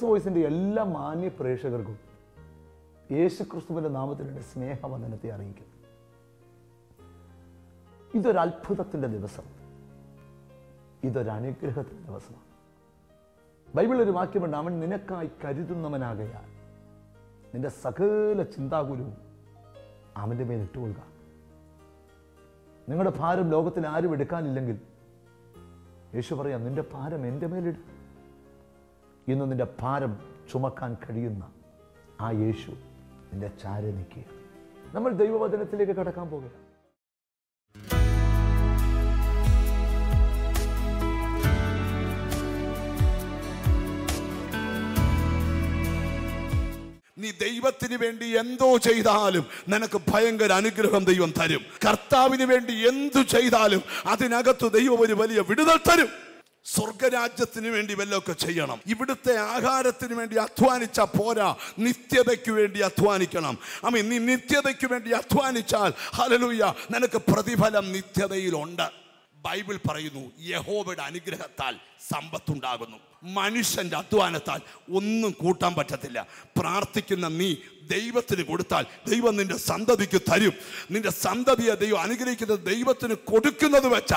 Jesus വോയിസിന്റെ എല്ലാ മാന്യ പ്രേക്ഷകർക്കും യേശു ക്രിസ്തുവിന്റെ നാമത്തിൽ എൻ്റെ സ്നേഹവന്ദനത്തെ അറിയിക്കുന്നു ഇതൊരു അത്ഭുതത്തിന്റെ ദിവസം ഇതൊരു അനുഗ്രഹത്തിന്റെ ദിവസമാണ് ബൈബിൾ ഒരു വാക്യമുണ്ട് അവൻ നിനക്കായി കരുതുന്നവനാകയാൽ നിന്റെ സകല ചിന്താകുലവും അവന്റെ മേൽ ഇട്ടുകൊള്ളുക നിങ്ങളുടെ ഭാരം ലോകത്തിൽ ആരും എടുക്കാനില്ലെങ്കിൽ യേശു പറയാം നിന്റെ ഭാരം എൻ്റെ മേലിട ഇന്ന് നിന്റെ ഭാരം ചുമക്കാൻ കഴിയുന്ന ആ യേശു നിന്റെ ചാര നിൽക്കുക നമ്മൾ ദൈവവചനത്തിലേക്ക് കടക്കാൻ പോകുക നീ ദൈവത്തിന് വേണ്ടി എന്തോ ചെയ്താലും നിനക്ക് ഭയങ്കര അനുഗ്രഹം ദൈവം തരും കർത്താവിന് വേണ്ടി എന്തു ചെയ്താലും അതിനകത്ത് ദൈവം ഒരു വലിയ വിടുതൽ തരും സ്വർഗരാജ്യത്തിന് വേണ്ടി വല്ലതൊക്കെ ചെയ്യണം ഇവിടുത്തെ ആഹാരത്തിന് വേണ്ടി അധ്വാനിച്ച പോരാ നിത്യതയ്ക്ക് വേണ്ടി അധ്വാനിക്കണം അമ്മ നീ നിത്യതയ്ക്ക് വേണ്ടി അധ്വാനിച്ചാൽ ഹലലൂയ നിനക്ക് പ്രതിഫലം നിത്യതയിലുണ്ട് ബൈബിൾ പറയുന്നു യഹോവയുടെ അനുഗ്രഹത്താൽ സമ്പത്തുണ്ടാകുന്നു മനുഷ്യന്റെ അധ്വാനത്താൽ ഒന്നും കൂട്ടാൻ പറ്റത്തില്ല പ്രാർത്ഥിക്കുന്ന നീ ദൈവത്തിന് കൊടുത്താൽ ദൈവം നിന്റെ സന്തതിക്ക് തരും നിന്റെ സന്തതിയെ ദൈവം അനുഗ്രഹിക്കുന്നത് ദൈവത്തിന് കൊടുക്കുന്നത് വെച്ചാ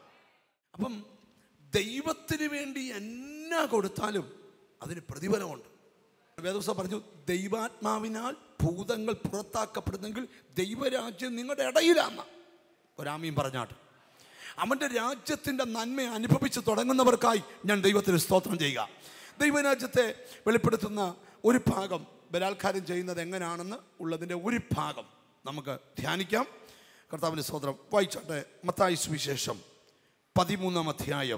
അപ്പം ദൈവത്തിന് വേണ്ടി എന്നാ കൊടുത്താലും അതിന് പ്രതിഫലമുണ്ട് വേദവസം പറഞ്ഞു ദൈവാത്മാവിനാൽ ഭൂതങ്ങൾ പുറത്താക്കപ്പെടുന്നെങ്കിൽ ദൈവരാജ്യം നിങ്ങളുടെ ഇടയിലാന്ന ഒരാമീൻ പറഞ്ഞാട്ട് അവൻ്റെ രാജ്യത്തിൻ്റെ നന്മ അനുഭവിച്ച് തുടങ്ങുന്നവർക്കായി ഞാൻ ദൈവത്തിന് സ്തോത്രം ചെയ്യുക ദൈവരാജ്യത്തെ വെളിപ്പെടുത്തുന്ന ഒരു ഭാഗം ബലാത്കാരം ചെയ്യുന്നത് എങ്ങനെയാണെന്ന് ഉള്ളതിൻ്റെ ഒരു ഭാഗം നമുക്ക് ധ്യാനിക്കാം കർത്താവിൻ്റെ സ്തോത്രം വായിച്ചോട്ടെ മത്തായി സുവിശേഷം പതിമൂന്നാം അധ്യായം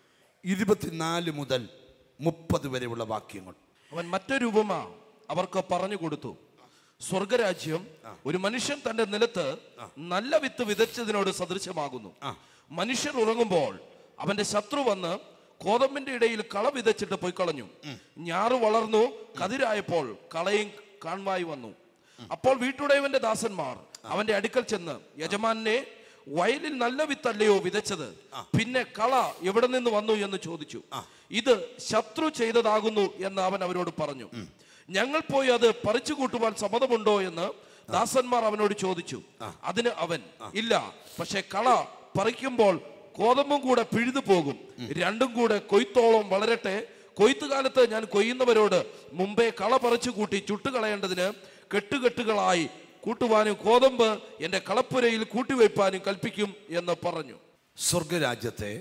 ഇരുപത്തിനാല് മുതൽ മുപ്പത് വരെയുള്ള വാക്യങ്ങൾ അവൻ മറ്റൊരു ഉപമ അവർക്ക് പറഞ്ഞു കൊടുത്തു സ്വർഗരാജ്യം ഒരു മനുഷ്യൻ തന്റെ നിലത്ത് നല്ല വിത്ത് വിതച്ചതിനോട് സദൃശമാകുന്നു മനുഷ്യർ ഉറങ്ങുമ്പോൾ അവന്റെ ശത്രു വന്ന് കോതമ്പിന്റെ ഇടയിൽ കള വിതച്ചിട്ട് പോയി കളഞ്ഞു ഞാറ് വളർന്നു കതിരായപ്പോൾ കളയും കാണുവായി വന്നു അപ്പോൾ വീട്ടുടയവന്റെ ദാസന്മാർ അവന്റെ അടുക്കൽ ചെന്ന് യജമാനെ വയലിൽ നല്ല വിത്തല്ലയോ വിതച്ചത് പിന്നെ കള എവിടെ നിന്ന് വന്നു എന്ന് ചോദിച്ചു ഇത് ശത്രു ചെയ്തതാകുന്നു എന്ന് അവൻ അവരോട് പറഞ്ഞു ഞങ്ങൾ പോയി അത് പറിച്ചു കൂട്ടുവാൻ സമ്മതമുണ്ടോ എന്ന് ദാസന്മാർ അവനോട് ചോദിച്ചു അതിന് അവൻ ഇല്ല പക്ഷെ കള പറിക്കുമ്പോൾ കോതമ്പും കൂടെ പിഴുതു പോകും രണ്ടും കൂടെ കൊയ്ത്തോളം വളരട്ടെ കൊയ്ത്തുകാലത്ത് ഞാൻ കൊയ്യുന്നവരോട് മുമ്പേ കള പറിച്ചു കൂട്ടി ചുട്ടുകളയേണ്ടതിന് കെട്ടുകെട്ടുകളായി കൂട്ടുവാനും കോതമ്പ് എന്റെ കളപ്പുരയിൽ കൂട്ടിവയ്പ്പാനും കൽപ്പിക്കും എന്ന് പറഞ്ഞു സ്വർഗരാജ്യത്തെ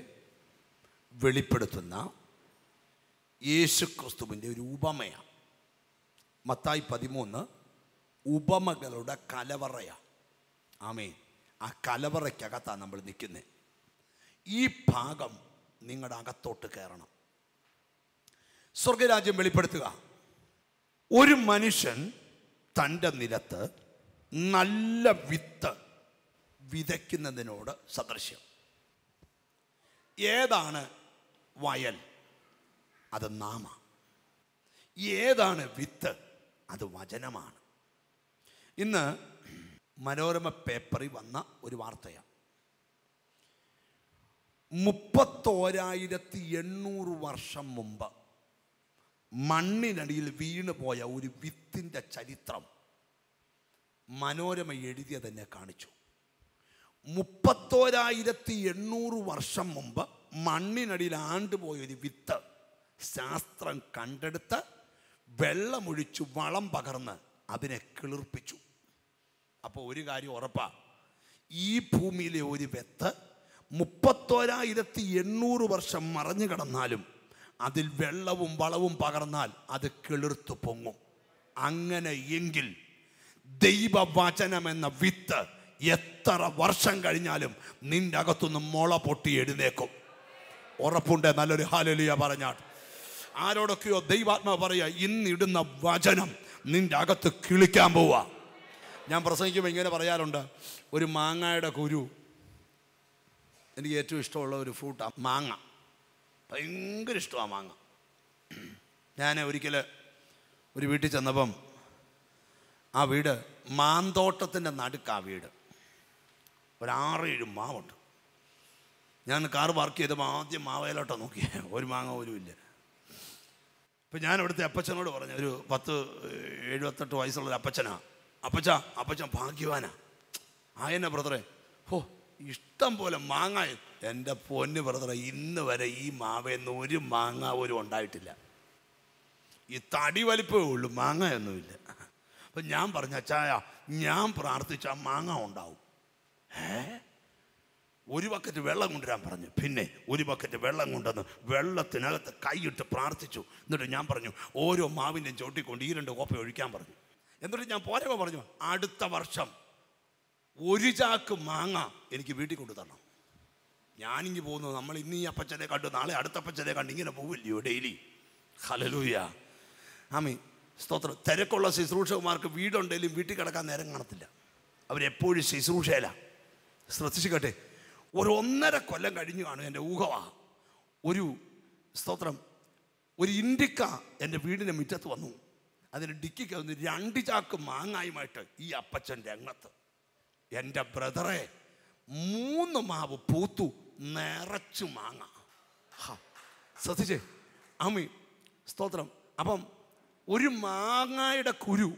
വെളിപ്പെടുത്തുന്ന യേശു ക്രിസ്തുവിൻ്റെ ഒരു ഉപമയാണ് മത്തായി പതിമൂന്ന് ഉപമകളുടെ കലവറയാണ് ആമേ ആ കലവറയ്ക്കകത്താണ് നമ്മൾ നിൽക്കുന്നത് ഈ ഭാഗം നിങ്ങളുടെ അകത്തോട്ട് കയറണം സ്വർഗരാജ്യം വെളിപ്പെടുത്തുക ഒരു മനുഷ്യൻ തൻ്റെ നിലത്ത് നല്ല വിത്ത് വിതയ്ക്കുന്നതിനോട് സദൃശ്യം ഏതാണ് വയൽ അത് നാമ ഏതാണ് വിത്ത് അത് വചനമാണ് ഇന്ന് മനോരമ പേപ്പറിൽ വന്ന ഒരു വാർത്തയാണ് മുപ്പത്തോരായിരത്തി എണ്ണൂറ് വർഷം മുമ്പ് മണ്ണിനടിയിൽ വീണു പോയ ഒരു വിത്തിൻ്റെ ചരിത്രം മനോരമ എഴുതിയ തന്നെ കാണിച്ചു മുപ്പത്തോരായിരത്തി എണ്ണൂറ് വർഷം മുമ്പ് മണ്ണിനടിയിൽ ആണ്ടുപോയ ഒരു വിത്ത് ശാസ്ത്രം കണ്ടെടുത്ത് വെള്ളമൊഴിച്ചു വളം പകർന്ന് അതിനെ കിളിർപ്പിച്ചു അപ്പോൾ ഒരു കാര്യം ഉറപ്പാ ഈ ഭൂമിയിലെ ഒരു വിത്ത് മുപ്പത്തോരായിരത്തി എണ്ണൂറ് വർഷം മറഞ്ഞു കിടന്നാലും അതിൽ വെള്ളവും വളവും പകർന്നാൽ അത് കിളിർത്തു പൊങ്ങും അങ്ങനെ എങ്കിൽ ദൈവവചനം എന്ന വിത്ത് എത്ര വർഷം കഴിഞ്ഞാലും നിന്റെ അകത്തുനിന്ന് മുള പൊട്ടി എഴുന്നേക്കും ഉറപ്പുണ്ട് നല്ലൊരു ഹാലലിയ പറഞ്ഞാട്ട് ആരോടൊക്കെയോ ദൈവാത്മാ പറയാ ഇന്നിടുന്ന വചനം നിന്റെ അകത്ത് കിളിക്കാൻ പോവാ ഞാൻ പ്രസംഗിക്കുമ്പോൾ ഇങ്ങനെ പറയാറുണ്ട് ഒരു മാങ്ങയുടെ കുരു എനിക്ക് ഏറ്റവും ഇഷ്ടമുള്ള ഒരു ഫ്രൂട്ടാണ് മാങ്ങ ഭയങ്കര ഇഷ്ടമാണ് മാങ്ങ ഞാൻ ഒരിക്കൽ ഒരു വീട്ടിൽ ചെന്നപ്പം ആ വീട് മാന്തോട്ടത്തിൻ്റെ നടുക്കാ വീട് ഒരാറേഴ് മാവുണ്ട് ഞാൻ കാർ പാർക്ക് ചെയ്തപ്പോൾ ആദ്യം മാവേലോട്ടോ നോക്കി ഒരു മാങ്ങ പോലും ഇല്ല ഇപ്പം ഞാൻ ഇവിടുത്തെ അപ്പച്ചനോട് പറഞ്ഞു ഒരു പത്ത് എഴുപത്തെട്ട് വയസ്സുള്ള ഒരു അപ്പച്ചനാ അപ്പച്ച അപ്പച്ചൻ ഭാഗ്യവാനാ ആയെന്നെ ബ്രദറെ ഹോ ഇഷ്ടം പോലെ മാങ്ങ എൻ്റെ പൊന്ന് ബ്രദറെ ഇന്ന് വരെ ഈ മാവേന്ന് ഒരു മാങ്ങ പോലും ഉണ്ടായിട്ടില്ല ഈ തടി വലിപ്പമേ ഉള്ളൂ മാങ്ങയൊന്നുമില്ല അപ്പം ഞാൻ പറഞ്ഞ ചായ ഞാൻ പ്രാർത്ഥിച്ച മാങ്ങ ഉണ്ടാവും ഏ ഒരു ബക്കറ്റ് വെള്ളം കൊണ്ടുവരാൻ പറഞ്ഞു പിന്നെ ഒരു ബക്കറ്റ് വെള്ളം കൊണ്ടുവന്ന് വെള്ളത്തിനകത്ത് കൈയിട്ട് പ്രാർത്ഥിച്ചു എന്നിട്ട് ഞാൻ പറഞ്ഞു ഓരോ മാവിൻ്റെയും ചോട്ടിക്കൊണ്ട് ഈ രണ്ട് കോപ്പ ഒഴിക്കാൻ പറഞ്ഞു എന്നിട്ട് ഞാൻ പോരവ പറഞ്ഞു അടുത്ത വർഷം ഒരു ചാക്ക് മാങ്ങ എനിക്ക് വീട്ടിൽ കൊണ്ടു തരണം ഞാനിങ്ങി പോകുന്നു നമ്മൾ ഇന്ന് ഈ അപ്പച്ചനെ കണ്ടു നാളെ അടുത്ത അപ്പച്ചനെ കണ്ട് ഇങ്ങനെ പോവില്ലയോ ഡെയിലി ഹലലൂയ ആമി സ്തോത്രം തിരക്കുള്ള ശുശ്രൂഷകന്മാർക്ക് വീടുണ്ടെങ്കിലും വീട്ടിൽ കിടക്കാൻ നേരം കാണത്തില്ല അവരെപ്പോഴും ശുശ്രൂഷയില ശ്രദ്ധിച്ചു കേട്ടെ ഒരു ഒന്നര കൊല്ലം കഴിഞ്ഞു കാണും എൻ്റെ ഊഹവാ ഒരു സ്തോത്രം ഒരു ഇൻഡിക്ക എൻ്റെ വീടിൻ്റെ മുറ്റത്ത് വന്നു അതിന് ഡിക്കിക്ക് വന്ന് രണ്ട് ചാക്ക് മാങ്ങായുമായിട്ട് ഈ അപ്പച്ചൻ രംഗത്ത് എൻ്റെ ബ്രദറെ മൂന്ന് മാവ് പൂത്തു നിറച്ചു മാങ്ങ ഹ, ശ്രദ്ധിച്ചേ അമ്മി സ്തോത്രം അപ്പം ഒരു മാങ്ങയുടെ കുരു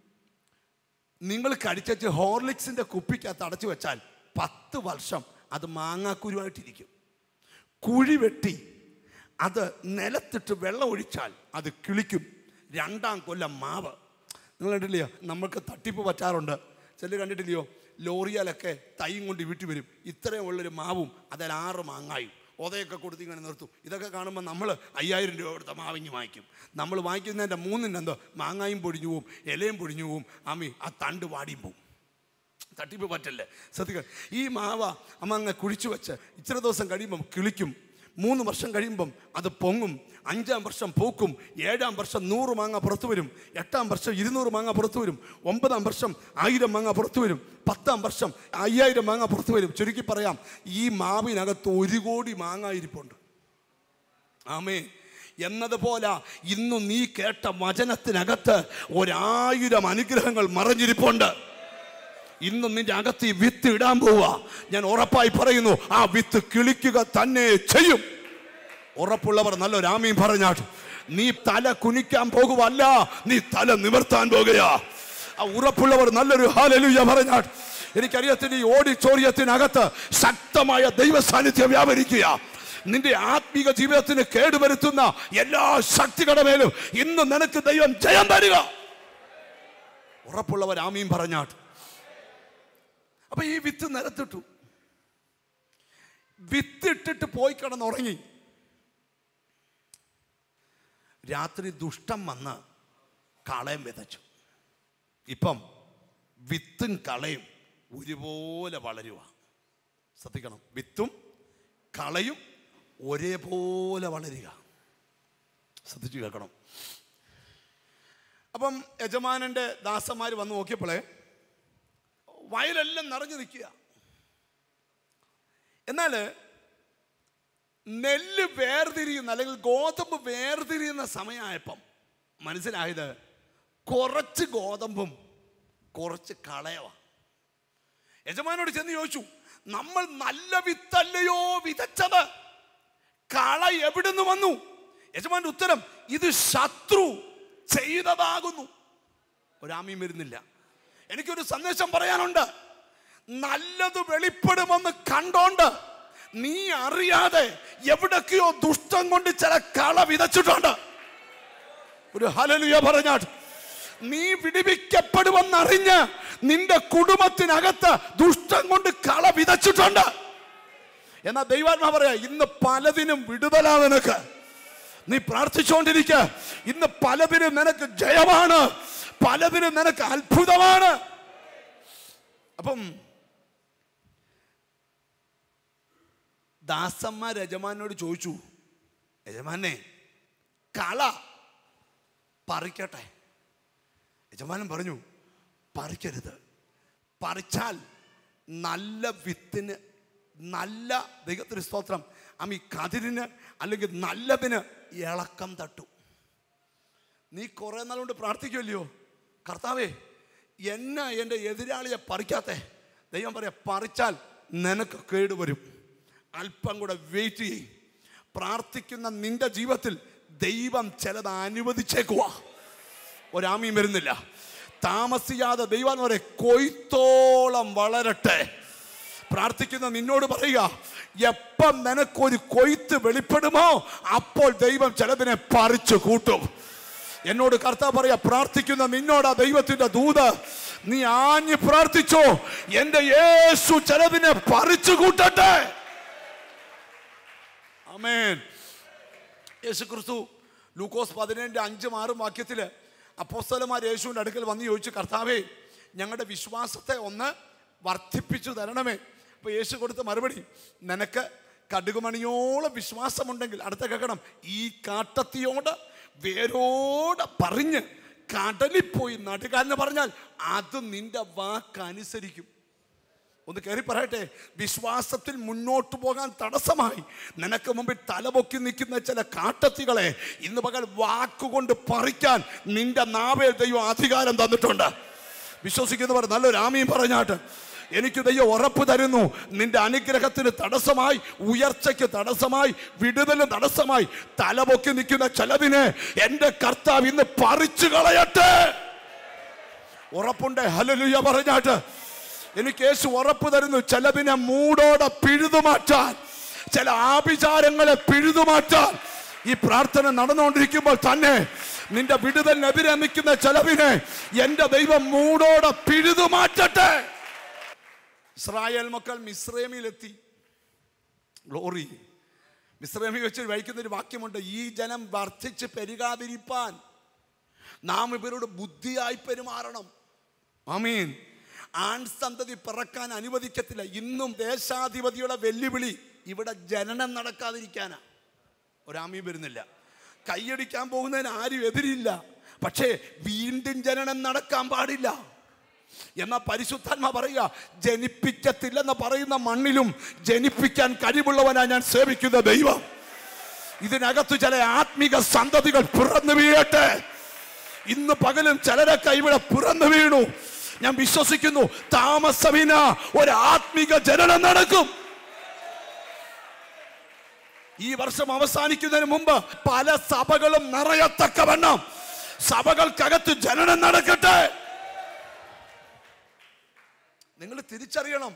നിങ്ങൾ കടിച്ചു ഹോർലിക്സിന്റെ കുപ്പിക്കകത്ത് അടച്ചു വെച്ചാൽ പത്ത് വർഷം അത് മാങ്ങാക്കുരുവായിട്ടിരിക്കും കുഴി വെട്ടി അത് നിലത്തിട്ട് വെള്ളം ഒഴിച്ചാൽ അത് കിളിക്കും രണ്ടാം കൊല്ലം മാവ് നിങ്ങൾ കണ്ടില്ലയോ നമ്മൾക്ക് തട്ടിപ്പ് പറ്റാറുണ്ട് ചിലർ കണ്ടിട്ടില്ലയോ ലോറിയാലൊക്കെ തൈയും കൊണ്ട് വീട്ടിൽ വരും ഇത്രയും ഉള്ളൊരു മാവും അതിൽ ആറ് മാങ്ങായും ഒതയൊക്കെ കൊടുത്ത് ഇങ്ങനെ നിർത്തും ഇതൊക്കെ കാണുമ്പോൾ നമ്മൾ അയ്യായിരം രൂപ കൊടുത്ത മാവിങ്ങി വാങ്ങിക്കും നമ്മൾ വാങ്ങിക്കുന്നതിൻ്റെ മൂന്നിൻ്റെ എന്തോ മാങ്ങായും പൊടിഞ്ഞു പോവും ഇലയും പൊടിഞ്ഞു പോവും അമ്മി ആ തണ്ട് വാടിയും പോവും തട്ടിപ്പ് പറ്റല്ലേ ശ്രദ്ധിക്കുക ഈ മാവ അമ്മ അങ്ങ് കുഴിച്ചു വെച്ച് ഇച്ചിരി ദിവസം കഴിയുമ്പം കിളിക്കും മൂന്ന് വർഷം കഴിയുമ്പം അത് പൊങ്ങും അഞ്ചാം വർഷം പൂക്കും ഏഴാം വർഷം നൂറ് മാങ്ങ പുറത്തു വരും എട്ടാം വർഷം ഇരുന്നൂറ് മാങ്ങ പുറത്തു വരും ഒമ്പതാം വർഷം ആയിരം മാങ്ങ പുറത്തു വരും പത്താം വർഷം അയ്യായിരം മാങ്ങ പുറത്തു വരും ചുരുക്കി പറയാം ഈ മാവിനകത്ത് ഒരു കോടി മാങ്ങ ഇരിപ്പുണ്ട് ആമേ എന്നതുപോലെ ഇന്നു നീ കേട്ട വചനത്തിനകത്ത് ഒരായിരം അനുഗ്രഹങ്ങൾ മറഞ്ഞിരിപ്പുണ്ട് ഇന്നും നിന്റെ അകത്ത് ഈ വിത്ത് ഇടാൻ പോവുക ഞാൻ ഉറപ്പായി പറയുന്നു ആ വിത്ത് കിളിക്കുക തന്നെ ചെയ്യും ഉറപ്പുള്ളവർ നല്ലൊരു ആമീൻ പറഞ്ഞാട്ട് നീ തല കുനിക്കാൻ പോകുവല്ല നീ തല നിവർത്താൻ പോകുകയാ ആ ഉറപ്പുള്ളവർ നല്ലൊരു ഹാലലുയ പറഞ്ഞാട്ട് എനിക്കറിയത്തിന് ഈ ഓഡിറ്റോറിയത്തിനകത്ത് ശക്തമായ ദൈവ സാന്നിധ്യം വ്യാപരിക്കുക നിന്റെ ആത്മീക ജീവിതത്തിന് കേടുവരുത്തുന്ന എല്ലാ ശക്തികളുടെ മേലും ഇന്ന് നിനക്ക് ദൈവം ജയം തരിക ഉറപ്പുള്ളവർ ആമീൻ പറഞ്ഞാട്ട് അപ്പൊ ഈ വിത്ത് നിലത്തിട്ടു വിത്തിട്ടിട്ട് പോയി കിടന്നുറങ്ങി രാത്രി ദുഷ്ടം വന്ന് കളയം വിതച്ചു ഇപ്പം വിത്തും കളയും ഒരുപോലെ വളരുക ശ്രദ്ധിക്കണം വിത്തും കളയും ഒരേപോലെ വളരുക ശ്രദ്ധിച്ചു കേൾക്കണം അപ്പം യജമാനന്റെ ദാസന്മാർ വന്ന് നോക്കിയപ്പോഴേ വയലെല്ലാം നിറഞ്ഞു നിൽക്കുക എന്നാൽ നെല്ല് വേർതിരിയുന്ന അല്ലെങ്കിൽ ഗോതമ്പ് വേർതിരിയുന്ന സമയമായപ്പം മനസ്സിലായത് കുറച്ച് ഗോതമ്പും കുറച്ച് കളയവ യജമാനോട് ചെന്ന് ചോദിച്ചു നമ്മൾ നല്ല വിത്തല്ലയോ വിതച്ചത് കള എവിടുന്ന് വന്നു യജമാന്റെ ഉത്തരം ഇത് ശത്രു ചെയ്തതാകുന്നു ഒരാമയും വരുന്നില്ല എനിക്കൊരു സന്ദേശം പറയാനുണ്ട് നല്ലത് വെളിപ്പെടുമെന്ന് കണ്ടോണ്ട് നീ അറിയാതെ എവിടൊക്കെയോ ദുഷ്ടം കൊണ്ട് ചില കള വിതച്ചിട്ടുണ്ട് ഒരു ഹലലുയ പറഞ്ഞാട്ട് നീ വിടിവിക്കപ്പെടുമെന്നറിഞ്ഞ് നിന്റെ കുടുംബത്തിനകത്ത് ദുഷ്ടം കൊണ്ട് കള വിതച്ചിട്ടുണ്ട് എന്നാ ദൈവാത്മാ പറയാ ഇന്ന് പലതിനും വിടുതലാ നിനക്ക് നീ പ്രാർത്ഥിച്ചുകൊണ്ടിരിക്ക ഇന്ന് പലതിനും നിനക്ക് ജയമാണ് പലതിനും നിനക്ക് അത്ഭുതമാണ് അപ്പം ദാസന്മാർ യജമാനോട് ചോദിച്ചു യജമാനെ കള പറിക്കട്ടെ യജമാനൻ പറഞ്ഞു പറിക്കരുത് പറിച്ചാൽ നല്ല വിത്തിന് നല്ല ദൈവത്തിന് സ്തോത്രം അമ്മ ഈ കതിരിന് അല്ലെങ്കിൽ നല്ലതിന് ഇളക്കം തട്ടും നീ കുറെ നാളുകൊണ്ട് പ്രാർത്ഥിക്കുമല്ലയോ കർത്താവേ എന്നാ എൻ്റെ എതിരാളിയെ പറിക്കാത്തെ ദൈവം പറയാ പറിച്ചാൽ നിനക്ക് കേടുവരും അല്പം കൂടെ വെയിറ്റ് ചെയ്യും പ്രാർത്ഥിക്കുന്ന നിന്റെ ജീവിതത്തിൽ ദൈവം ചിലത് അനുവദിച്ചേക്കുവാ ഒരാമയും വരുന്നില്ല താമസിയാതെ ദൈവം വരെ കൊയ്ത്തോളം വളരട്ടെ പ്രാർത്ഥിക്കുന്ന നിന്നോട് പറയുക എപ്പം നിനക്കൊരു കൊയ്ത്ത് വെളിപ്പെടുമോ അപ്പോൾ ദൈവം ചിലതിനെ പറിച്ചു കൂട്ടും എന്നോട് കർത്താവ് പറയാ പ്രാർത്ഥിക്കുന്ന നിന്നോടാ ദൈവത്തിന്റെ ദൂത് നീ ആഞ്ഞ് പ്രാർത്ഥിച്ചോ എന്റെ യേശു ചിലതിനെ പറിച്ചു കൂട്ടട്ടെ അമേൻ യേശു ക്രിസ്തു ലൂക്കോസ് പതിനേഴിൻ്റെ അഞ്ചും ആറും വാക്യത്തില് അപ്പോസ്തലന്മാർ യേശുവിൻ്റെ അടുക്കൽ വന്ന് ചോദിച്ചു കർത്താവേ ഞങ്ങളുടെ വിശ്വാസത്തെ ഒന്ന് വർദ്ധിപ്പിച്ചു തരണമേ അപ്പൊ യേശു കൊടുത്ത മറുപടി നിനക്ക് കടുകുമണിയോളം വിശ്വാസമുണ്ടെങ്കിൽ അടുത്ത കേൾക്കണം ഈ കാട്ടത്തിയോട് വേരോടെ പറഞ്ഞ് കടലിൽ പോയി നടുക എന്ന് പറഞ്ഞാൽ അത് നിന്റെ വാക്കനുസരിക്കും ഒന്ന് കയറി പറയട്ടെ വിശ്വാസത്തിൽ മുന്നോട്ട് പോകാൻ തടസ്സമായി നിനക്ക് മുമ്പിൽ തലപൊക്കി നിൽക്കുന്ന ചില കാട്ടത്തികളെ ഇന്ന് പകൽ വാക്കുകൊണ്ട് പറിക്കാൻ നിന്റെ നാവേൽ ദൈവം അധികാരം തന്നിട്ടുണ്ട് വിശ്വസിക്കുന്നവർ നല്ലൊരു ആമയും പറഞ്ഞാട്ട് എനിക്ക് ദൈവം ഉറപ്പ് തരുന്നു നിന്റെ അനുഗ്രഹത്തിന് തടസ്സമായി ഉയർച്ചയ്ക്ക് തടസ്സമായി വിടുതലും തടസ്സമായി തലപൊക്കി നിൽക്കുന്ന ചിലതിനെ എൻ്റെ കർത്താവ് ഇന്ന് പറിച്ചു കളയട്ടെ ഉറപ്പുണ്ട് ഹലലുയ പറഞ്ഞാട്ട് എനിക്ക് യേശു ഉറപ്പ് തരുന്നു ചിലതിനെ മൂടോടെ പിഴുതുമാറ്റാൻ ചില ആഭിചാരങ്ങളെ പിഴുതുമാറ്റാൻ ഈ പ്രാർത്ഥന നടന്നുകൊണ്ടിരിക്കുമ്പോൾ തന്നെ നിന്റെ വിടുതലിനെതിരെ നിൽക്കുന്ന ചിലവിനെ എന്റെ ദൈവം മൂടോടെ പിഴുതുമാറ്റട്ടെ ഇസ്രായേൽ മക്കൾ മിശ്രമിലെത്തി ഗ്ലോറി മിശ്രമി വെച്ച് വഹിക്കുന്ന ഒരു വാക്യമുണ്ട് ഈ ജനം വർദ്ധിച്ച് പെരുകാതിരിപ്പാൻ നാം ഇവരോട് ബുദ്ധിയായി പെരുമാറണം ആമീൻ ആൺസന്തതി പിറക്കാൻ അനുവദിക്കത്തില്ല ഇന്നും ദേശാധിപതിയുടെ വെല്ലുവിളി ഇവിടെ ജനനം നടക്കാതിരിക്കാനാ ഒരാമീ വരുന്നില്ല കൈയടിക്കാൻ പോകുന്നതിന് ആരും എതിരില്ല പക്ഷേ വീണ്ടും ജനനം നടക്കാൻ പാടില്ല എന്നാ പരിശുദ്ധാത്മ പറയുക ജനിപ്പിക്കത്തില്ലെന്ന് പറയുന്ന മണ്ണിലും ജനിപ്പിക്കാൻ കഴിവുള്ളവനാ ഞാൻ സേവിക്കുന്ന ദൈവം ഇതിനകത്ത് ചില ആത്മീക സന്തതികൾ പിറന്നു വീഴട്ടെ ഇന്ന് പകലും ചിലരൊക്കെ ഇവിടെ പിറന്നു വീണു ഞാൻ വിശ്വസിക്കുന്നു താമസവിന ഒരു ആത്മീക ജനനം നടക്കും ഈ വർഷം അവസാനിക്കുന്നതിന് മുമ്പ് പല സഭകളും നിറയത്തക്കവണ്ണം സഭകൾക്കകത്ത് ജനനം നടക്കട്ടെ നിങ്ങൾ തിരിച്ചറിയണം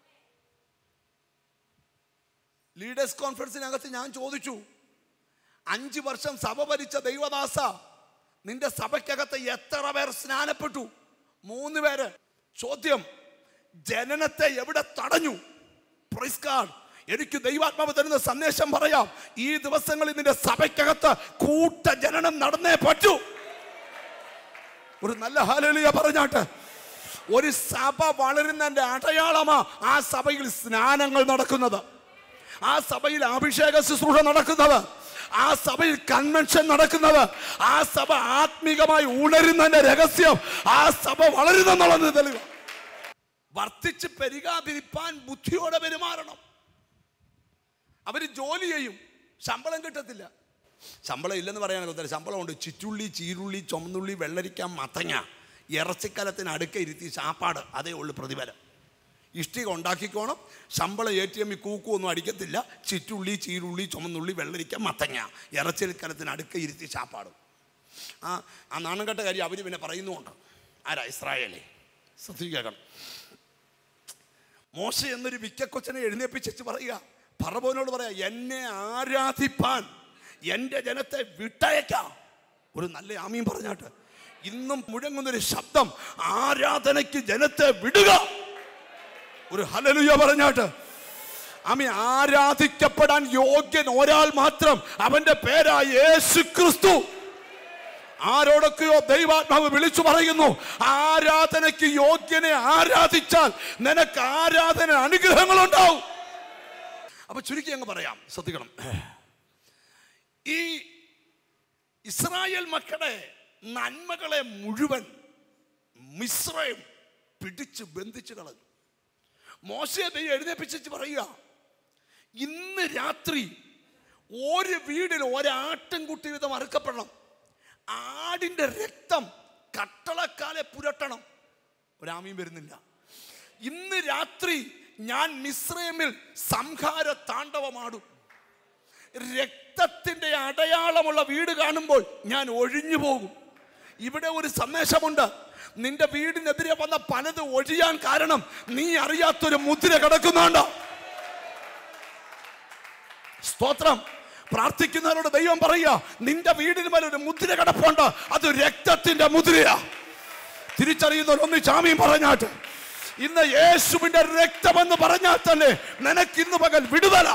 ലീഡേഴ്സ് കോൺഫറൻസിനകത്ത് ഞാൻ ചോദിച്ചു അഞ്ച് വർഷം സഭ ഭരിച്ച ദൈവദാസ നിന്റെ സഭയ്ക്കകത്ത് എത്ര പേർ സ്നാനപ്പെട്ടു മൂന്ന് പേര് ചോദ്യം ജനനത്തെ എവിടെ തടഞ്ഞു Praise God. എനിക്ക് ദൈവാത്മാവ് തരുന്ന സന്ദേശം പറയാം ഈ ദിവസങ്ങളിൽ നിന്റെ സഭയ്ക്കകത്ത് കൂട്ട ജനനം നടന്നേ പറ്റൂ ഒരു നല്ല ഹാലലിയ പറഞ്ഞാട്ട് ഒരു സഭ വളരുന്നതിന്റെ അടയാളമാ ആ സഭയിൽ സ്നാനങ്ങൾ നടക്കുന്നത് ആ സഭയിൽ അഭിഷേക ശുശ്രൂഷ നടക്കുന്നത് ആ സഭയിൽ കൺവെൻഷൻ നടക്കുന്നത് ആ സഭ ആത്മീകമായി ഉണരുന്നതിന്റെ രഹസ്യം ആ സഭ വളരുന്നെന്നുള്ളത് തെളിവ് വർദ്ധിച്ച് പെരുകാതിരിപ്പാൻ ബുദ്ധിയോടെ പെരുമാറണം അവര് ജോലി ചെയ്യും ശമ്പളം കിട്ടത്തില്ല ശമ്പളം ഇല്ലെന്ന് പറയാനൊക്കെ ഉത്തരം ശമ്പളമുണ്ട് ചിറ്റുള്ളി ചീരുള്ളി ചുമന്നുള്ളി വെള്ളരിക്ക മത്തങ്ങ ഇറച്ചിക്കലത്തിന് അടുക്ക ഇരുത്തി ചാപ്പാട് അതേ ഉള്ളു പ്രതിഫലം ഇഷ്ടിക ഉണ്ടാക്കിക്കോണം ശമ്പളം എ ടി എമ്മിൽ കൂക്കുമൊന്നും അടിക്കത്തില്ല ചിറ്റുള്ളി ചീരുള്ളി ചുമന്നുള്ളി വെള്ളരിക്ക മത്തങ്ങ ഇറച്ചിക്കലത്തിന് അടുക്ക ഇരുത്തി ചാപ്പാടും ആ ആ നാണംകെട്ട കാര്യം അവർ പിന്നെ പറയുന്നുമുണ്ട് ആരാ ഇസ്രായേലേ ശ്രദ്ധിക്കണം മോശ എന്നൊരു വിക്കക്കൊച്ചനെ എഴുന്നേപ്പിച്ചു പറയുക പറവോനോട് പറയാ എന്നെ ആരാധിപ്പാൻ എൻ്റെ ജനത്തെ വിട്ടയക്കാം ഒരു നല്ല ആമീൻ പറഞ്ഞാട്ട് ഇന്നും മുഴങ്ങുന്നൊരു ശബ്ദം ആരാധനയ്ക്ക് ജനത്തെ വിടുക ഒരു ഹലലുയ പറഞ്ഞാട്ട് ആമി ആരാധിക്കപ്പെടാൻ യോഗ്യൻ ഒരാൾ മാത്രം അവന്റെ പേരാ യേശു ക്രിസ്തു ആരോടൊക്കെയോ ദൈവാത്മാവ് വിളിച്ചു പറയുന്നു ആരാധനയ്ക്ക് യോഗ്യനെ ആരാധിച്ചാൽ നിനക്ക് ആരാധന അനുഗ്രഹങ്ങൾ ഉണ്ടാവും അപ്പൊ ചുരുക്കി അങ്ങ് പറയാം ശ്രദ്ധിക്കണം ഈ ഇസ്രായേൽ മക്കളുടെ നന്മകളെ മുഴുവൻ മിശ്രയും പിടിച്ച് ബന്ധിച്ചു കളഞ്ഞു മോശയെ ദൈവം എഴുന്നേപ്പിച്ചു പറയുക ഇന്ന് രാത്രി ഒരു വീടിൽ ഒരാട്ടിൻകുട്ടി വീതം അറുക്കപ്പെടണം ആടിന്റെ രക്തം കട്ടളക്കാലെ പുരട്ടണം ഒരാമയും വരുന്നില്ല ഇന്ന് രാത്രി ഞാൻ മിശ്രമിൽ സംഹാര താണ്ഡവമാടും രക്തത്തിന്റെ അടയാളമുള്ള വീട് കാണുമ്പോൾ ഞാൻ ഒഴിഞ്ഞു പോകും ഇവിടെ ഒരു സന്ദേശമുണ്ട് നിന്റെ വീടിനെതിരെ വന്ന പലത് ഒഴിയാൻ കാരണം നീ അറിയാത്തൊരു മുദ്ര കിടക്കുന്നുണ്ട് സ്തോത്രം പ്രാർത്ഥിക്കുന്നവരോട് ദൈവം പറയുക നിന്റെ വീടിന് മേലെ ഒരു മുദ്ര കിടപ്പുണ്ട് അത് രക്തത്തിന്റെ മുദ്രയാ തിരിച്ചറിയുന്നവർ ഒന്ന് ചാമിയും പറഞ്ഞാട്ട് ഇന്ന് യേശുവിന്റെ രക്തമെന്ന് പറഞ്ഞാൽ തന്നെ നിനക്ക് ഇന്ന് പകൽ വിടുതല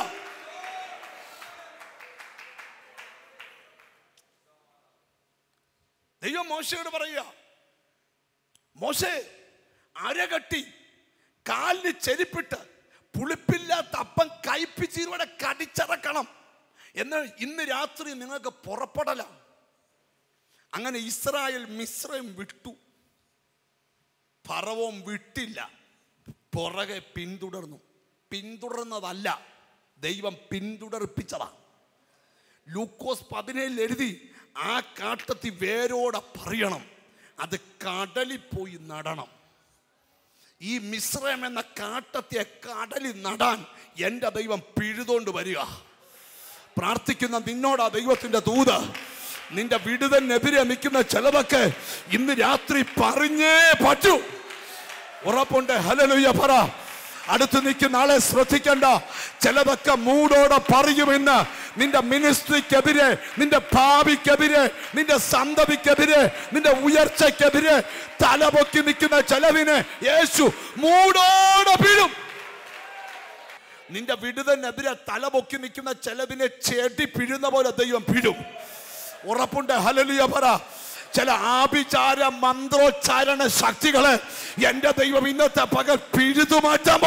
ദൈവം മോശയോട് പറയുക മോശെ അരകട്ടി കാലിന് ചെരിപ്പിട്ട് പുളിപ്പില്ലാത്ത അപ്പം കയ്പിച്ചീരോടെ കടിച്ചിറക്കണം എന്ന് ഇന്ന് രാത്രി നിങ്ങൾക്ക് പുറപ്പെടല അങ്ങനെ ഇസ്രായേൽ മിശ്രയും വിട്ടു പറവവും വിട്ടില്ല പുറകെ പിന്തുടർന്നു പിന്തുടർന്നതല്ല ദൈവം പിന്തുടർപ്പിച്ചതാ ലൂക്കോസ് പതിനേഴിൽ എഴുതി ആ കാട്ടത്തി വേരോടെ പറയണം അത് കടലിൽ പോയി നടണം ഈ മിശ്രം എന്ന കാട്ടത്തെ കടലിൽ നടാൻ എൻ്റെ ദൈവം പിഴുതോണ്ട് വരിക പ്രാർത്ഥിക്കുന്ന നിന്നോടാ ദൈവത്തിന്റെ ദൂത് നിന്റെ വിടുതലിനെതിരെ നിൽക്കുന്ന ചിലതൊക്കെ ഇന്ന് രാത്രി പറഞ്ഞേ പറ്റൂ ഉറപ്പുണ്ട് ഹലലുയ്യ പറ അടുത്ത് നിൽക്കുന്ന ആളെ ശ്രദ്ധിക്കണ്ട ചിലതൊക്കെ മൂടോടെ പറയുമെന്ന് നിന്റെ മിനിസ്ട്രിക്കെതിരെ നിന്റെ ഭാവിക്കെതിരെ നിന്റെ സന്തതിക്കെതിരെ നിന്റെ ഉയർച്ചയ്ക്കെതിരെ തലപൊക്കി നിൽക്കുന്ന ചിലവിനെ യേശു മൂടോടെ വീഴും നിന്റെ വിടുതലിനെതിരെ തലപൊക്കി നിൽക്കുന്ന ചിലതിനെ ചെടി പിഴുന്ന പോലെ ദൈവം പിഴും ഉറപ്പുണ്ട് ഹലലിയ പറ ചില ആഭിചാര മന്ത്രോച്ചാരണ ശക്തികളെ എന്റെ ദൈവം ഇന്നത്തെ പകൽ പിഴുതു മാറ്റാമോ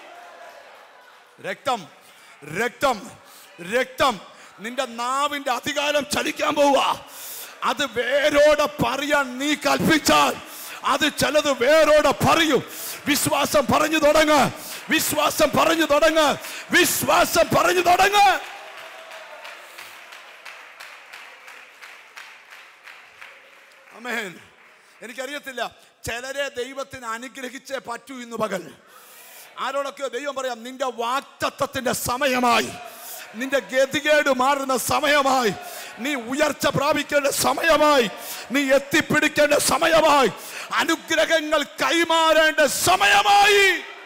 രക്തം രക്തം രക്തം നിന്റെ നാവിന്റെ അധികാരം ചലിക്കാൻ പോവുക അത് വേരോടെ പറയാൻ നീ കൽപ്പിച്ചാൽ അത് ചിലത് വേരോടെ പറയും വിശ്വാസം പറഞ്ഞു തുടങ്ങ വിശ്വാസം പറഞ്ഞു തുടങ്ങ വിശ്വാസം പറഞ്ഞു തുടങ്ങ അമേൻ എനിക്കറിയത്തില്ല ചിലരെ ദൈവത്തിന് അനുഗ്രഹിച്ചേ പറ്റൂ ഇന്ന് പകൽ ആരോടൊക്കെയോ ദൈവം പറയാം നിന്റെ വാക്തത്വത്തിന്റെ സമയമായി നിന്റെ ഗതികേട് മാറുന്ന സമയമായി നീ ഉയർച്ച പ്രാപിക്കേണ്ട സമയമായി നീ എത്തിപ്പിടിക്കേണ്ട സമയമായി അനുഗ്രഹങ്ങൾ കൈമാറേണ്ട സമയമായി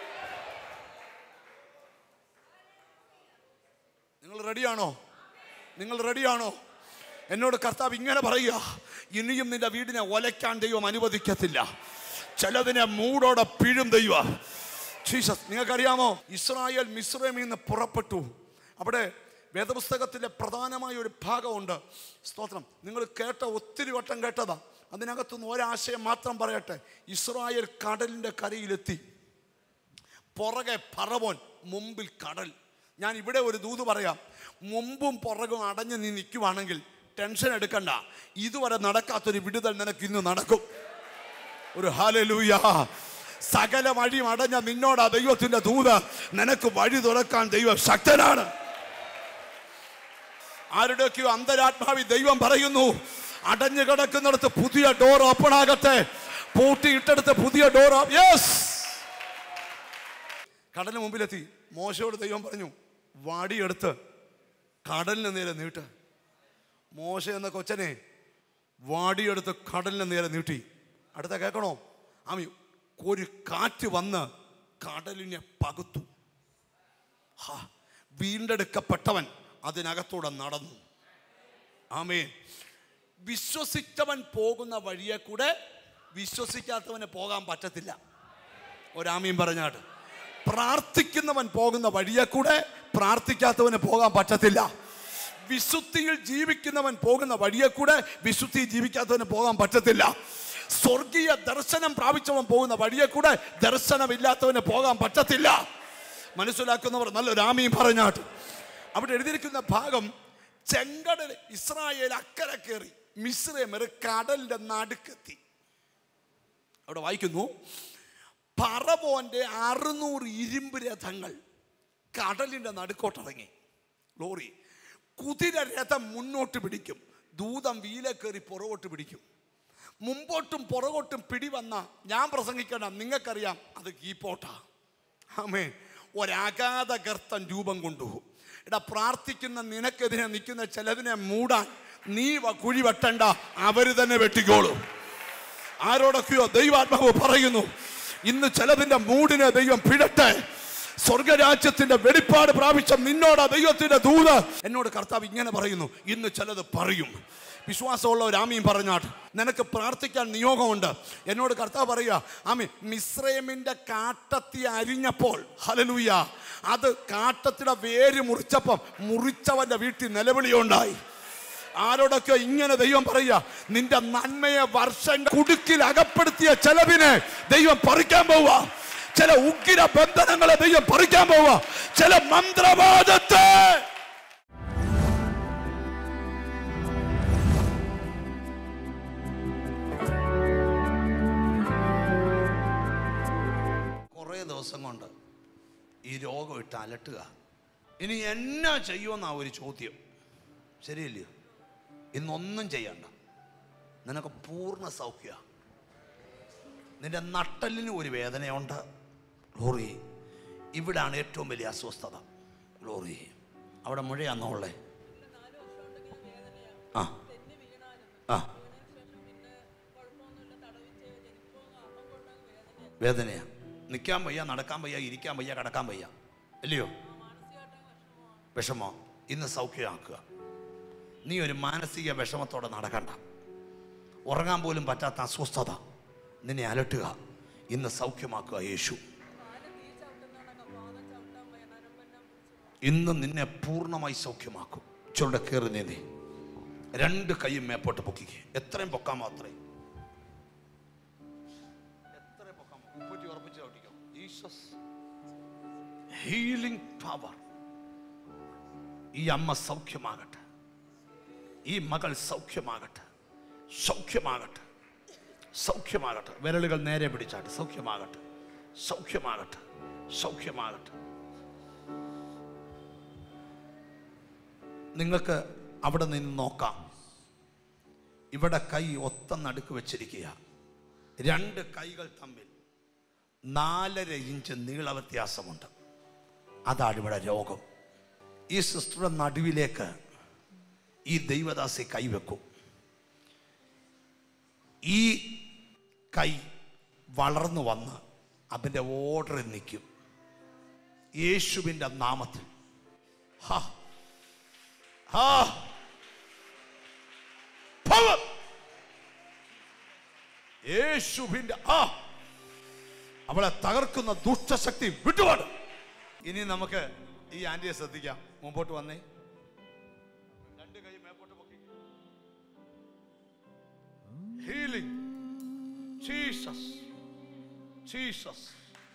നിങ്ങൾ റെഡിയാണോ നിങ്ങൾ റെഡിയാണോ എന്നോട് കർത്താവ് ഇങ്ങനെ പറയുക ഇനിയും നിന്റെ വീടിനെ ഒലയ്ക്കാൻ ദൈവം അനുവദിക്കത്തില്ല ചിലതിനെ മൂടോടെ പിഴും ദൈവ ജീസസ് നിങ്ങൾക്കറിയാമോ ഇസ്രായേൽ മിശ്രമിൽ നിന്ന് പുറപ്പെട്ടു അവിടെ വേദപുസ്തകത്തിലെ പ്രധാനമായ ഒരു ഭാഗമുണ്ട് സ്തോത്രം നിങ്ങൾ കേട്ട ഒത്തിരി വട്ടം കേട്ടതാ അതിനകത്തുനിന്ന് ഒരാശയം മാത്രം പറയട്ടെ ഇസ്രായേൽ കടലിൻ്റെ കരയിലെത്തി പുറകെ പറവോൻ മുമ്പിൽ കടൽ ഞാൻ ഇവിടെ ഒരു ദൂത് പറയാം മുമ്പും പുറകും അടഞ്ഞ് നീ നിൽക്കുവാണെങ്കിൽ ടെൻഷൻ എടുക്കണ്ട ഇതുവരെ നടക്കാത്തൊരു വിടുതൽ നിനക്ക് ഇന്ന് നടക്കും ഒരു ഹാലലൂയ സകല വഴിയും അടഞ്ഞ നിന്നോടാ ദൈവത്തിന്റെ ദൂത് നിനക്ക് വഴി തുറക്കാൻ ദൈവം ശക്തനാണ് ആരുടെയൊക്കെയോ അന്തരാത്മാവി ദൈവം പറയുന്നു അടഞ്ഞു കിടക്കുന്നിടത്ത് പുതിയ ഡോർ ഓപ്പൺ ആകട്ടെ പൂട്ടിയിട്ടെടുത്ത് പുതിയ ഡോർ യെസ് കടലിന് മുമ്പിലെത്തി മോശയോട് ദൈവം പറഞ്ഞു വടിയെടുത്ത് കടലിന് നേരെ നീട്ട് മോശ എന്ന കൊച്ചനെ വാടിയെടുത്ത് കടലിന് നേരെ നീട്ടി അടുത്ത കേൾക്കണോ ആമി ഒരു കാറ്റ് വന്ന് കടലിനെ പകുത്തു ഹാ, വീണ്ടെടുക്കപ്പെട്ടവൻ അതിനകത്തൂടെ നടന്നു ആമേ വിശ്വസിച്ചവൻ പോകുന്ന വഴിയെ കൂടെ വിശ്വസിക്കാത്തവന് പോകാൻ പറ്റത്തില്ല ഒരാമീൻ പറഞ്ഞാട്ട് പ്രാർത്ഥിക്കുന്നവൻ പോകുന്ന വഴിയെ കൂടെ പ്രാർത്ഥിക്കാത്തവന് പോകാൻ പറ്റത്തില്ല വിശുദ്ധിയിൽ ജീവിക്കുന്നവൻ പോകുന്ന വഴിയെ കൂടെ വിശുദ്ധി ജീവിക്കാത്തവന് പോകാൻ പറ്റത്തില്ല സ്വർഗീയ ദർശനം പ്രാപിച്ചവൻ പോകുന്ന വഴിയെ കൂടെ ദർശനമില്ലാത്തവന് പോകാൻ പറ്റത്തില്ല മനസ്സിലാക്കുന്നവർ നല്ലൊരു ആമീൻ പറഞ്ഞാട്ട് അവിടെ എഴുതിയിരിക്കുന്ന ഭാഗം ചെങ്കടൽ ഇസ്രായേൽ അക്കരെ കയറി മിശ്രമർ കടലിന്റെ നടുക്കെത്തി അവിടെ വായിക്കുന്നു പറവോന്റെ അറുന്നൂറ് ഇരുമ്പ് രഥങ്ങൾ കടലിന്റെ നടുക്കോട്ടിറങ്ങി ലോറി കുതിര രഥം മുന്നോട്ട് പിടിക്കും ദൂതം വീല കയറി പുറകോട്ട് പിടിക്കും മുമ്പോട്ടും പുറകോട്ടും പിടി വന്ന ഞാൻ പ്രസംഗിക്കണ്ട നിങ്ങൾക്കറിയാം അത് കീപ്പോട്ടാ ആമേ ഒരഗാധ ഗർത്തം രൂപം കൊണ്ടു എടാ പ്രാർത്ഥിക്കുന്ന നിനക്കെതിരെ നിൽക്കുന്ന ചിലതിനെ മൂടാൻ നീ വ- കുഴി വെട്ടണ്ട അവര് തന്നെ വെട്ടിക്കോളും ആരോടൊക്കെയോ ദൈവാത്മാവ് പറയുന്നു ഇന്ന് ചിലതിന്റെ മൂടിനെ ദൈവം പിഴട്ടെ സ്വർഗരാജ്യത്തിന്റെ വെളിപ്പാട് പ്രാപിച്ച നിന്നോട് ദൈവത്തിന്റെ ദൂത് എന്നോട് കർത്താവ് ഇങ്ങനെ പറയുന്നു ഇന്ന് ചിലത് പറയും വിശ്വാസമുള്ള ഒരു ആമീൻ പറഞ്ഞാട്ട് നിനക്ക് പ്രാർത്ഥിക്കാൻ നിയോഗമുണ്ട് എന്നോട് കർത്താവ് പറയുക ആമി മിശ്രയമിന്റെ കാട്ടത്തി അരിഞ്ഞപ്പോൾ ഹലലൂയ അത് കാട്ടത്തിയുടെ വേര് മുറിച്ചപ്പം മുറിച്ചവന്റെ വീട്ടിൽ നിലവിളിയുണ്ടായി ആരോടൊക്കെ ഇങ്ങനെ ദൈവം പറയുക നിന്റെ നന്മയെ വർഷം കുടുക്കിൽ അകപ്പെടുത്തിയ ചെലവിനെ ദൈവം പറിക്കാൻ പോവുക ചില ഉഗ്ര ബന്ധനങ്ങളെ ദൈവം പറിക്കാൻ പോവുക ചില മന്ത്രവാദത്തെ കുറേ ദിവസം കൊണ്ട് ഈ രോഗം ഇട്ട് അലട്ടുക ഇനി എന്നാ ചെയ്യുമെന്നാ ഒരു ചോദ്യം ശരിയല്ലയോ ഇന്നൊന്നും ചെയ്യണ്ട നിനക്ക് പൂർണ്ണ സൗഖ്യ നിന്റെ നട്ടലിന് ഒരു വേദനയുണ്ട് ഗ്ലോറി ഇവിടാണ് ഏറ്റവും വലിയ അസ്വസ്ഥത ഗ്ലോറി അവിടെ മുഴയാന്നോളെ ആ ആ വേദനയാ നിൽക്കാൻ വയ്യ നടക്കാൻ വയ്യ ഇരിക്കാൻ വയ്യ കിടക്കാൻ വയ്യ അല്ലയോ വിഷമോ ഇന്ന് സൗഖ്യമാക്കുക നീ ഒരു മാനസിക വിഷമത്തോടെ നടക്കണ്ട ഉറങ്ങാൻ പോലും പറ്റാത്ത അസ്വസ്ഥത നിന്നെ അലട്ടുക ഇന്ന് സൗഖ്യമാക്കുക യേശു ഇന്ന് നിന്നെ പൂർണ്ണമായി സൗഖ്യമാക്കും ചുരുടെ കയറി നീന്തി രണ്ട് കൈയും മേപ്പോട്ട് പൊക്കിക്ക് എത്രയും പൊക്കാൻ മാത്രമേ എത്രയും പൊക്കാൻ ഉപ്പൂറ്റി ഉറപ്പിച്ച് ചവിട്ടിക്കോ ജീസസ് ഹീലിംഗ് പവർ ഈ അമ്മ സൗഖ്യമാകട്ടെ ഈ മകൾ സൗഖ്യമാകട്ടെ സൗഖ്യമാകട്ടെ സൗഖ്യമാകട്ടെ വിരലുകൾ നേരെ പിടിച്ചാട്ടെ സൗഖ്യമാകട്ടെ സൗഖ്യമാകട്ടെ സൗഖ്യമാകട്ടെ നിങ്ങൾക്ക് അവിടെ നിന്ന് നോക്കാം ഇവിടെ കൈ ഒത്ത നടുക്ക് വെച്ചിരിക്കുക രണ്ട് കൈകൾ തമ്മിൽ നാലര ഇഞ്ച് നീള വ്യത്യാസമുണ്ട് അതാണ് ഇവിടെ രോഗം ഈ സിസ്റ്ററുടെ നടുവിലേക്ക് ഈ ദൈവദാസി കൈവെക്കും ഈ കൈ വളർന്നു വന്ന് അതിൻ്റെ ഓർഡറിൽ നിൽക്കും യേശുവിൻ്റെ നാമത്തിൽ ഹാ ഹാ പവർ യേശുവിൻ്റെ ആ അവളെ തകർക്കുന്ന ദുഷ്ടശക്തി വിട്ടുപാടും ഇനി നമുക്ക് ഈ ആന്റിയെ ശ്രദ്ധിക്കാം മുമ്പോട്ട് വന്നേ രണ്ട് കൈ മേപ്പോട്ട് പൊക്കി ഹീലിംഗ് ജീസസ് ജീസസ്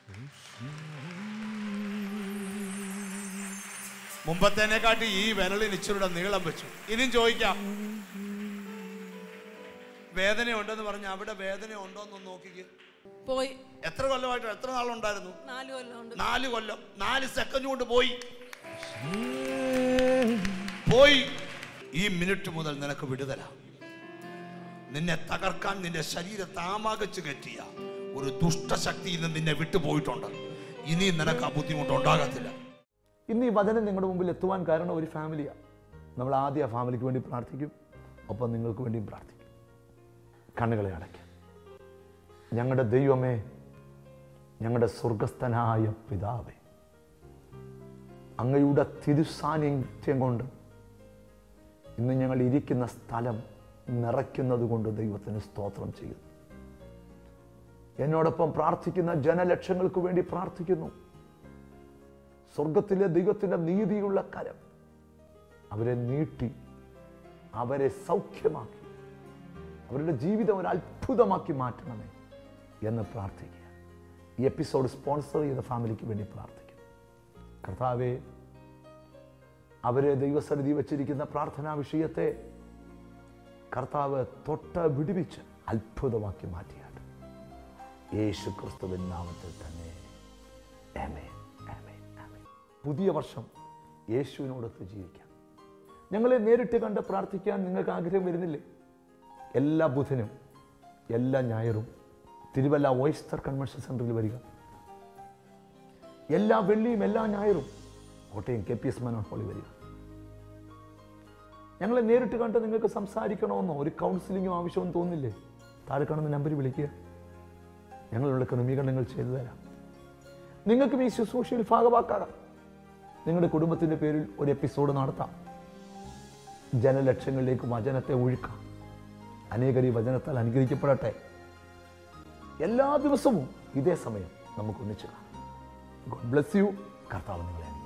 മുമ്പത്തേനെക്കാട്ടി ഈ വിരലിന് ഇച്ചിരിയുടെ നീളം വെച്ചു ഇനിയും ചോദിക്കാം വേദന ഉണ്ടെന്ന് പറഞ്ഞ അവിടെ വേദന ഉണ്ടോ എന്ന് നോക്കിക്ക് പോയി എത്ര കൊല്ലമായിട്ട് എത്ര നാളുണ്ടായിരുന്നു നാല് കൊല്ലം ഉണ്ട് നാല് കൊല്ലം നാല് സെക്കൻഡ് കൊണ്ട് പോയി പോയി ഈ മിനിറ്റ് മുതൽ നിനക്ക് വിടുതല നിന്നെ തകർക്കാൻ നിന്റെ ശരീരത്തെ ആമാകച്ച് കയറ്റിയ ഒരു ദുഷ്ടശക്തി ഇന്ന് നിന്നെ വിട്ടുപോയിട്ടുണ്ട് ഇനി നിനക്ക് ആ ബുദ്ധിമുട്ട് ഉണ്ടാകത്തില്ല ഇന്ന് ഈ വചനം നിങ്ങളുടെ മുമ്പിൽ എത്തുവാൻ കാരണം ഒരു ഫാമിലിയാണ് നമ്മൾ ആദ്യം ആ ഫാമിലിക്ക് വേണ്ടി പ്രാർത്ഥിക്കും ഒപ്പം നിങ്ങൾക്ക് വേണ്ടിയും പ്രാർത്ഥിക്കും കണ്ണുകളെ അടയ്ക്കാം ഞങ്ങളുടെ ദൈവമേ ഞങ്ങളുടെ സ്വർഗസ്ഥനായ പിതാവേ അങ്ങയുടെ തിരുസാന്നിധ്യം കൊണ്ട് ഇന്ന് ഞങ്ങൾ ഇരിക്കുന്ന സ്ഥലം നിറയ്ക്കുന്നത് കൊണ്ട് ദൈവത്തിന് സ്തോത്രം ചെയ്യുന്നു എന്നോടൊപ്പം പ്രാർത്ഥിക്കുന്ന ജനലക്ഷങ്ങൾക്ക് വേണ്ടി പ്രാർത്ഥിക്കുന്നു സ്വർഗത്തിലെ ദൈവത്തിൻ്റെ നീതിയുള്ള കരം അവരെ നീട്ടി അവരെ സൗഖ്യമാക്കി അവരുടെ ജീവിതം ഒരു അത്ഭുതമാക്കി മാറ്റണമേ എന്ന് പ്രാർത്ഥിക്കുക ഈ എപ്പിസോഡ് സ്പോൺസർ ചെയ്ത ഫാമിലിക്ക് വേണ്ടി പ്രാർത്ഥിക്കുന്നു കർത്താവെ അവരെ ദൈവസന്നിധി വച്ചിരിക്കുന്ന പ്രാർത്ഥനാ വിഷയത്തെ കർത്താവ് തൊട്ട് വിടുവിച്ച് അത്ഭുതമാക്കി മാറ്റിയാട്ട് യേശു ക്രിസ്തുവിൻ നാമത്തിൽ തന്നെ ആമേൻ, ആമേൻ, ആമേൻ. പുതിയ വർഷം യേശുവിനോടൊത്ത് ജീവിക്കാം ഞങ്ങളെ നേരിട്ട് കണ്ട് പ്രാർത്ഥിക്കാൻ നിങ്ങൾക്ക് ആഗ്രഹം വരുന്നില്ലേ എല്ലാ ബുധനും എല്ലാ ഞായറും തിരുവല്ല ഓയിസ്റ്റർ കൺവെൻഷൻ സെൻറ്ററിൽ വരിക എല്ലാ വെള്ളിയും എല്ലാ ഞായറും Kottayam K P S Manohar ഹോളി വരിക ഞങ്ങളെ നേരിട്ട് കണ്ട് നിങ്ങൾക്ക് സംസാരിക്കണമെന്നോ ഒരു കൗൺസിലിങ്ങും ആവശ്യമെന്ന് തോന്നില്ലേ താഴെ കാണുന്ന നമ്പർ വിളിക്കുക ഞങ്ങളുള്ള ക്രമീകരണങ്ങൾ ചെയ്തു തരാം നിങ്ങൾക്കും ഈ ശുശ്രൂഷയിൽ ഭാഗമാക്കാം നിങ്ങളുടെ കുടുംബത്തിൻ്റെ പേരിൽ ഒരു എപ്പിസോഡ് നടത്താം ജനലക്ഷങ്ങളിലേക്ക് വചനത്തെ ഒഴുക്കാം അനേകർ ഈ വചനത്താൽ അനുഗ്രഹിക്കപ്പെടട്ടെ എല്ലാ ദിവസവും ഇതേ സമയം നമുക്ക് ഒന്നിച്ചു കാണാം ഗോഡ് ബ്ലെസ് യു കർത്താവ് നിങ്ങളെ അനുഗ്രഹിക്കട്ടെ.